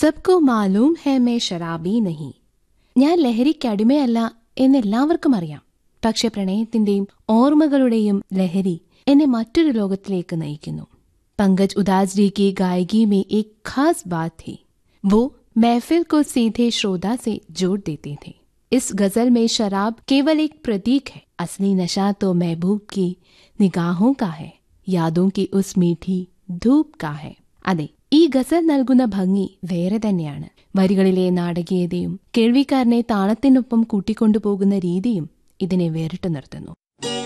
സബ്കോ മാലൂം ഹെ may Sharabi നഹി ഞാൻ ലഹരിക്കടിമയല്ല എന്നെല്ലാവർക്കും അറിയാം പക്ഷെ പ്രണയത്തിന്റെയും ഓർമ്മകളുടെയും ലഹരി എന്നെ മറ്റൊരു ലോകത്തിലേക്ക് നയിക്കുന്നു पंकज उदास जी की गायकी में एक खास बात थी वो महफिल को सीधे श्रोता से जोड़ देते थे इस गजल में शराब केवल एक प्रतीक है असली नशा तो महबूब की നിഗാഹോ കാ ഹെ യാദോं की उस मीठी धूप का है അതെ ഈ ഗസൽ നൽകുന്ന ഭംഗി വേറെ തന്നെയാണ് വരികളിലെ നാടകീയതയും കേൾവിക്കാരനെ താളത്തിനൊപ്പം കൂട്ടിക്കൊണ്ടുപോകുന്ന രീതിയും ഇതിനെ വേറിട്ടു നിർത്തുന്നു